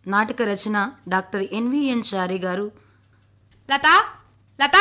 నాటక రచన doctor NVN చారి గారు లతా లతా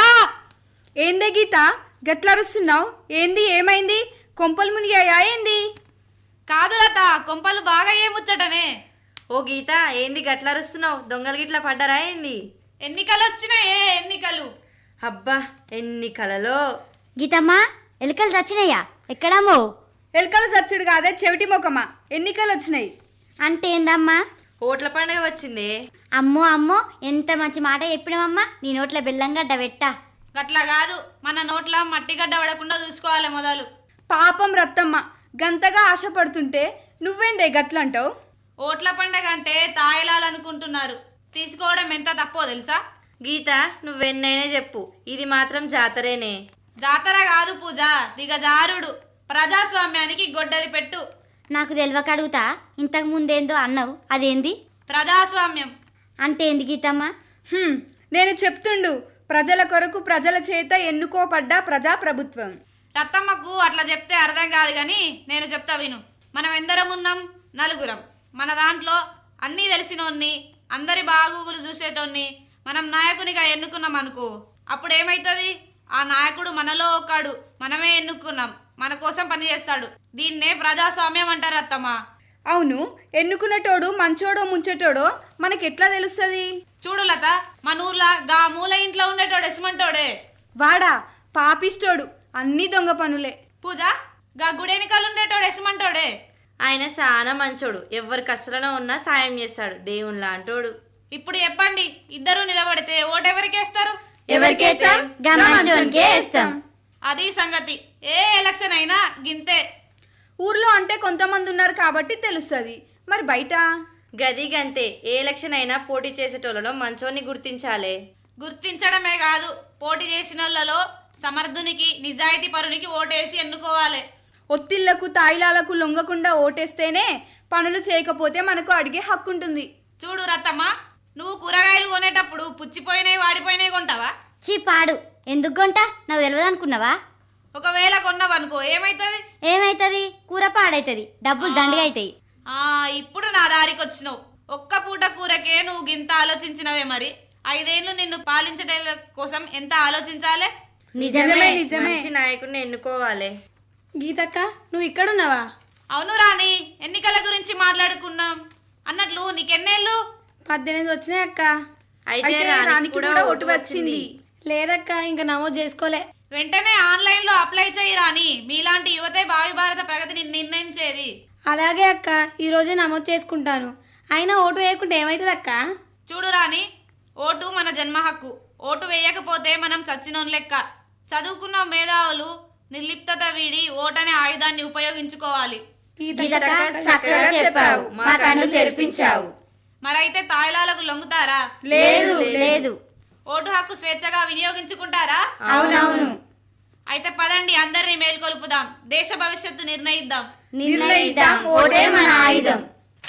ఏందే గీత గట్లరుస్తున్నావు ఏంది ఏమైంది కొంపలు మునిగాయా ఏంది కాదు లత కొంపలు బాగా ఏముచ్చటనే ఓ గీత ఏంది గట్లరుస్తున్నావు దొంగలు గిట్ల పడ్డరా ఏంది ఎన్నికలు వచ్చినాయే ఎన్నికలు అబ్బా ఎన్ని కలలో గీతమ్మా ఎలుకలు చచ్చినాయా ఎక్కడమ్మో ఎలుకలు చచ్చుడు కాదే చెవిటి మొకమా ఎన్నికలు వచ్చినాయి అంటే ఏందమ్మా ఓట్ల పండగ వచ్చిందే అమ్మో అమ్మో ఎంత మంచి మాట చెప్పినవమ్మా నీ నోట్ల బెల్లంగడ్డ పెట్టా గట్ల కాదు మన నోట్ల మట్టిగడ్డ పడకుండా చూసుకోవాలి మొదలు పాపం రత్తమ్మ గంతగా ఆశపడుతుంటే నువ్వేందే గట్లంటావు ఓట్ల పండగ అంటే తాయిలాలనుకుంటున్నారు తీసుకోవడం ఎంత తప్పో తెలుసా గీత నువ్వెన్నైనా చెప్పు ఇది మాత్రం జాతరేనే జాతర కాదు పూజ దిగజారుడు ప్రజాస్వామ్యానికి గొడ్డలి పెట్టు నాకు తెలియక అడుగుతా ఇంతకు ముందేందో అన్నావు అదేంది ప్రజాస్వామ్యం అంటే ఏంది గీతమ్మా హ్మ్, నేను చెప్తుండు ప్రజల కొరకు ప్రజల చేత ఎన్నుకోబడ్డ ప్రజాప్రభుత్వం రత్తమ్మకు అట్లా చెప్తే అర్థం కాదు కానీ నేను చెప్తా విను మనం ఎందరం ఉన్నాం నలుగురం మన దాంట్లో అన్నీ తెలిసినోన్ని అందరి బాగూగులు చూసేటోన్ని మనం నాయకునిగా ఎన్నుకున్నాం అనుకో అప్పుడు ఏమైతుంది ఆ నాయకుడు మనలో ఒకడు మనమే ఎన్నుకున్నాం మన కోసం పనిచేస్తాడు దీన్నే ప్రజాస్వామ్యం అంటారు అత్తమ్మ అవును ఎన్నుకునేటోడు మంచోడో ముంచేటోడో మనకెట్లా తెలుస్తుంది చూడు లత మన ఊర్లో గా మూల ఇంట్లో ఉండేటోడు ఎసుమంటోడే వాడా పాపిష్టోడు అన్ని దొంగ పనులే పూజ గా గుడెనికలు ఉండేటోడు ఎసుమంటోడే ఆయన చాలా మంచోడు ఎవరి కష్టాలలో ఉన్నా సాయం చేస్తాడు దేవుని లాంటోడు ఇప్పుడు చెప్పండి ఇద్దరు నిలబడితే ఓటెవరికేస్తారు ఎవరికేస్తాం గా మంచోనికే వేస్తాం అది సంగతి ఏ ఎలక్షన్ అయినా గింతే ఊర్లో అంటే కొంతమంది ఉన్నారు కాబట్టి తెలుస్తుంది మరి బయట గది గంతే ఏ ఎలక్షన్ అయినా పోటీ చేసేటోళ్ళలో మంచోని గుర్తించాలే గుర్తించడమే కాదు పోటీ చేసిన వాళ్ళలో సమర్థునికి నిజాయితీ పరునికి ఓటేసి ఎన్నుకోవాలి ఒత్తిళ్లకు తాయిలాలకు లొంగకుండా ఓటేస్తేనే పనులు చేయకపోతే మనకు అడిగే హక్కు ఉంటుంది చూడు రత్తమ్మ నువ్వు కూరగాయలు కొనేటప్పుడు పుచ్చిపోయినాయి వాడిపోయినాయి కొంటావా చీ పాడు ఎందుకు గొంట నాకు తెలియదు అనుకున్నావా ఒకవేళ కొన్నావనుకో ఏమైతుంది ఏమైతుంది కూర పాడైతుంది డబ్బులు దండిగా అవుతాయి ఆ ఇప్పుడు నా దారికి వచ్చినావు ఒక్క పూట కూరకే నువ్వు గింత ఆలోచించినవే మరి ఐదేళ్లు నిన్ను పాలించడం కోసం ఎంత ఆలోచించాలే నిజమే నిజమే. మంచి నాయకుడిని ఎన్నుకోవాలి గీతక్క నువ్వు ఇక్కడున్నావా అవును రాణి ఎన్నికల గురించి మాట్లాడుకున్నాం అన్నట్లు నీకెన్నేళ్ళు పద్దెనిమిది వచ్చినాయి అక్క అయితే అయితే రానికి రానికి కూడా ఓటు వచ్చింది లేదక్క ఇంకా నమోదు చేసుకోలే వెంటనే ఆన్లైన్ లో అప్లై చేయి రాని మీలాంటి యువతే భావి భారత ప్రగతిని నిర్ణయించేది అలాగే అక్క ఈ రోజే నమోదు చేసుకుంటాను అయినా ఓటు వేయకుంటే ఏమవుతుంది అక్క చూడు రాని ఓటు మన జన్మ హక్కు ఓటు వేయకపోతే మనం సచ్చినోన్ లెక్క చదువుకున్న మేధావులు నిర్లిప్తత వీడి ఓటనే ఆయుధాన్ని ఉపయోగించుకోవాలి గీతక్క చక్కగా చెప్పావు మా కన్ను తెరిపించావు మరైతే తాయిలాలకు లొంగుతారా లేదు లేదు ఓటు హక్కు స్వేచ్ఛగా వినియోగించుకుంటారా అవునవును అయితే పదండి అందరినీ మేల్కొల్పుదాం దేశ భవిష్యత్తు నిర్ణయిద్దాం నిర్ణయిద్దాం ఓటే మన ఆయుధం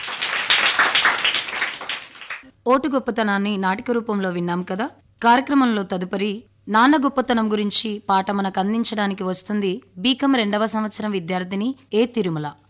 ఓటు గొప్పతనాన్ని నాటిక రూపంలో విన్నాం కదా కార్యక్రమంలో తదుపరి నాన్న గొప్పతనం గురించి పాట మనకు అందించడానికి వస్తుంది బీకం రెండవ సంవత్సరం విద్యార్థిని ఏ తిరుమల